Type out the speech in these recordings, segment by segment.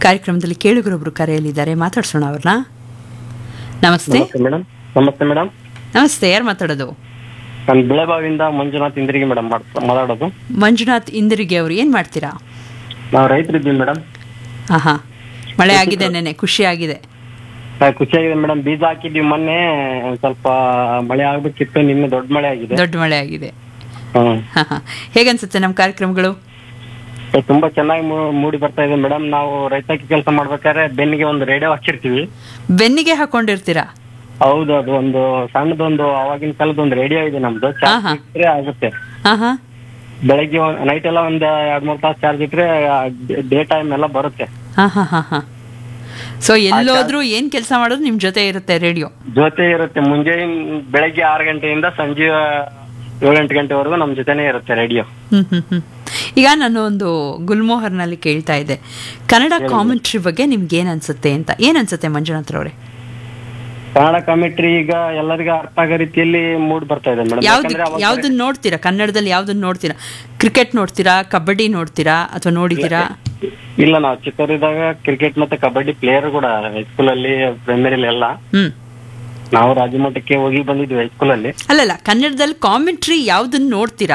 ಕಾರ್ಯಕ್ರಮದಲ್ಲಿ ಕೇಳುಗರೊಬ್ರು ಕರೆಯಲಿದ್ದಾರೆ ಮಾತಾಡ್ಸೋಣ ಅವ್ರನ್ನ ನಮಸ್ತೆ ನಮಸ್ತೆ ಮೇಡಮ್ ನಮಸ್ತೆ ಮೇಡಮ್ ನಮಸ್ತೆ ಯಾರು ಮಾತಾಡೋದು ನಾನು ಬೆಳೆಬಾವಿಯಿಂದ ಮಂಜುನಾಥ್ ಇಂದ್ರಿಗೆ ಮೇಡಮ್ ಮಾತಾಡೋದು ಮಂಜುನಾಥ್ ಇಂದಿರಿಗೆ ಅವರು ಏನು ಮಾಡ್ತೀರಾ ನಾವು ರೈತರಿದ್ದೀವಿ ಮೇಡಮ್ ಹಾಂ ಹಾಂ ಮಳೆ ಆಗಿದೆ ನೆನೆ ಖುಷಿ ಆಗಿದೆ ಖುಷಿಯಾಗಿದೆ ಮೇಡಮ್ ಬೀಜ ಹಾಕಿದ್ವಿ ಮೊನ್ನೆ ಒಂದ್ ಸ್ವಲ್ಪ ಮಳೆ ಆಗ್ಬೇಕಿತ್ತು ನಿನ್ನೆ ದೊಡ್ಡ ಮಳೆ ಆಗಿದೆ ದೊಡ್ಡ ಮಳೆ ಆಗಿದೆ ಹ್ಮ್ ಹಾಂ ಹಾಂ ಹೇಗನ್ಸುತ್ತೆ ನಮ್ಮ ಕಾರ್ಯಕ್ರಮಗಳು ತುಂಬಾ ಚೆನ್ನಾಗಿ ಮೂ- ಮೂಡಿ ಬರ್ತಾ ಇದೆ ಮೇಡಮ್ ನಾವು ರೈತಾಕಿ ಕೆಲಸ ಮಾಡ್ಬೇಕಾದ್ರೆ ಬೆನ್ನಿಗೆ ಒಂದು ರೇಡಿಯೋ ಹಾಕಿರ್ತೀವಿ ಬೆನ್ನಿಗೆ ಹಾಕೊಂಡಿರ್ತೀರಾ ಹೌದು ಅದು ಒಂದು ಸಣ್ಣದೊಂದು ಅವಾಗಿನ ಕಾಲದ ಒಂದು ರೇಡಿಯೋ ಇದೆ ನಮ್ದು ಹಾ, ಹಾ. ಚಾರ್ಜ್ ಇಟ್ರೆ ಆಗುತ್ತೆ ಹಾಂ ಹಾಂ ಬೆಳಗ್ಗೆ ನೈಟ್ ಎಲ್ಲ ಒಂದ್ ಎರಡ್ ಮೂರ್ ತಾಸು ಚಾರ್ಜ್ ಇಟ್ರೆ ಡೇ ಟೈಮ್ ಎಲ್ಲ ಬರುತ್ತೆ ಹಾಂ ಹಾಂ ಹಾಂ ಹಾಂ ಸೊ ಎಲ್ಲೋದ್ರೂ ಏನು ಕೆಲಸ ಮಾಡೋದು ನಿಮ್ಮ ಜೊತೆ ಇರುತ್ತೆ ರೇಡಿಯೋ ಜೊತೆ ಇರುತ್ತೆ ಮುಂಜಾನೆ ಬೆಳಗ್ಗೆ ಆರು ಗಂಟೆಯಿಂದ ಸಂಜೆ ಏಳು ಎಂಟು ಗಂಟೆವರೆಗೂ ನಮ್ ಜೊತೆನೇ ಇರುತ್ತೆ ರೇಡಿಯೋ ಹ್ಮ್ ಹ್ಮ್ ಹ್ಮ್ ಈಗ ನಾನು ಒಂದು ಗುಲ್ಮೋಹರ್ನಲ್ಲಿ ಕೇಳ್ತಾ ಇದ್ದೆ ಕನ್ನಡ ಕಾಮೆಂಟ್ರಿ ಬಗ್ಗೆ ನಿಮ್ಗೆ ಏನ್ ಅನ್ಸುತ್ತೆ ಅಂತ ಏನ್ ಅನ್ಸುತ್ತೆ ಮಂಜುನಾಥ್ ಅವ್ರೆ ಕನ್ನಡ ಕಾಮೆಂಟ್ರಿ ಈಗ ಎಲ್ಲರಿಗೂ ಅರ್ಥ ಆಗೋ ರೀತಿಯಲ್ಲಿ ಮೂಡ್ ಬರ್ತಾ ಇದೆ ಮೇಡಮ್ ಯಾವ್ದು ಯಾಕಂದ್ರೆ ಅವಾಗ ಯಾವ್ದನ್ನ ನೋಡ್ತೀರಾ ಕನ್ನಡದಲ್ಲಿ ಯಾವ್ದನ್ನ ನೋಡ್ತೀರಾ ಕ್ರಿಕೆಟ್ ನೋಡ್ತೀರಾ ಕಬಡ್ಡಿ ನೋಡ್ತೀರಾ ಅಥವಾ ನೋಡಿದ್ದೀರಾ ಇಲ್ಲ ನಾವು ಚಿಕ್ಕವರಿದ್ದಾಗ ಕ್ರಿಕೆಟ್ ಮತ್ತೆ ಕಬಡ್ಡಿ ಪ್ಲೇಯರ್ ಕೂಡ ಹೈಸ್ಕೂಲ್ ಅಲ್ಲಿ ಪ್ರೈಮರಿಲಿ ಎಲ್ಲ ಹ್ಮ್ ನಾವು ರಾಜಮಠಕ್ಕೆ ಹೋಗಿ ಬಂದಿದ್ವಿ ಹೈಸ್ಕೂಲ್ ಅಲ್ಲಿ ಅಲ್ಲಲ್ಲ ಕನ್ನಡದಲ್ಲಿ ಕಾಮೆಂಟ್ರಿ ಯಾವ್ದನ್ನ ನೋಡ್ತೀರಾ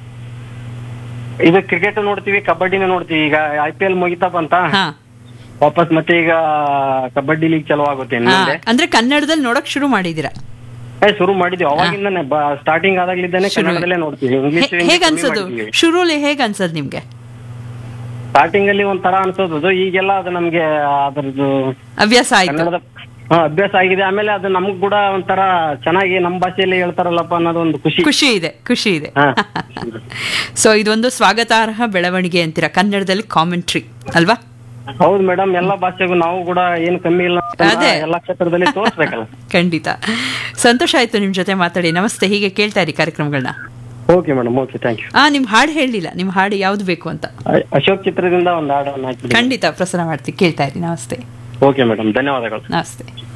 ಇದು ಕ್ರಿಕೆಟ್ ನೋಡ್ತೀವಿ ಕಬಡ್ಡಿನ ನೋಡ್ತೀವಿ ಈಗ ಐ ಪಿ ಎಲ್ ಮುಗಿತಾ ಬಂತ ಹಾ ವಾಪಸ್ ಮತ್ತೆ ಈಗ ಕಬಡ್ಡಿ ಲೀಗ್ ಚಲೋ ಆಗುತ್ತೆ ಇನ್ನು ಹಾ ಮುಂದೆ ಅಂದ್ರೆ ಕನ್ನಡದಲ್ಲಿ ನೋಡಕ್ ಶುರು ಮಾಡಿದ್ದೀರಾ ಏ, ಶುರು ಮಾಡಿದ್ವಿ ಅವಾಗಿಂದಾನೆ ಸ್ಟಾರ್ಟಿಂಗ್ ಆದಾಗ್ಲಿದ್ದಾನೆ ಶುರು. ಕನ್ನಡದಲ್ಲೇ ನೋಡ್ತೀವಿ ಇಂಗ್ಲಿಷ್ ಹೇ- ಹೇಗ್ ಅನ್ಸೋದು ಶುರುಲಿ ಹೇಗ್ ಅನ್ಸದ್ ನಿಮ್ಗೆ ಸ್ಟಾರ್ಟಿಂಗ್ ಅಲ್ಲಿ ಒಂಥರ ಅನ್ಸೋದು ಅದು. ಈಗೆಲ್ಲ ಅದು ನಮ್ಗೆ ಅದ್ರದ್ದು ಅಭ್ಯಾಸ ಆಯ್ತು ಕನ್ನಡದ ಹಾ, ಅಭ್ಯಾಸ ಆಗಿದೆ ಆಮೇಲೆ ಅದು ನಮಗ್ ಕೂಡ ಒಂಥರ ಚೆನ್ನಾಗಿ ನಮ್ಮ ಭಾಷೆಯಲ್ಲಿ ಹೇಳ್ತಾರಲ್ಲಪ್ಪ ಅನ್ನೋದು ಒಂದು ಖುಷಿ ಖುಷಿ ಇದೆ ಖುಷಿ ಇದೆ ಹಾ. ಸೊ ಇದೊಂದು ಸ್ವಾಗತಾರ್ಹ ಬೆಳವಣಿಗೆ ಅಂತೀರಾ ಕನ್ನಡದಲ್ಲಿ ಕಾಮೆಂಟ್ರಿ ಅಲ್ವಾ ಹೌದು ಮೇಡಮ್ ಎಲ್ಲಾ ಭಾಷೆಗೂ ನಾವು ಕೂಡ ಏನು ಕಮ್ಮಿ ಇಲ್ಲ ಅಂತ ಅದೇ. ಎಲ್ಲಾ ಕ್ಷೇತ್ರದಲ್ಲಿ ತೋರಿಸ್ಬೇಕಲ್ಲ ಖಂಡಿತ ಸಂತೋಷ ಆಯ್ತು ನಿಮ್ ಜೊತೆ ಮಾತಾಡಿ ನಮಸ್ತೆ ಹೀಗೆ ಕೇಳ್ತಾ ಇರಿ ಕಾರ್ಯಕ್ರಮಗಳನ್ನ okay madam okay thank you ಆ ನಿಮ್ ಹಾಡು ಹೇಳಲಿಲ್ಲ ನಿಮ್ ಹಾಡು ಯಾವ್ದು ಬೇಕು ಅಂತ ಅಶೋಕ್ ಚಿತ್ರದಿಂದ ಒಂದು ಹಾಡನ್ನು ಹಾಕಿದ್ದೀನಿ ಖಂಡಿತ ಪ್ರಸಾರ ಮಾಡ್ತೀವಿ ಕೇಳ್ತಾ ಇರಿ ನಮಸ್ತೆ ಓಕೆ ಮೇಡಮ್ ಧನ್ಯವಾದಗಳು ನಮಸ್ತೆ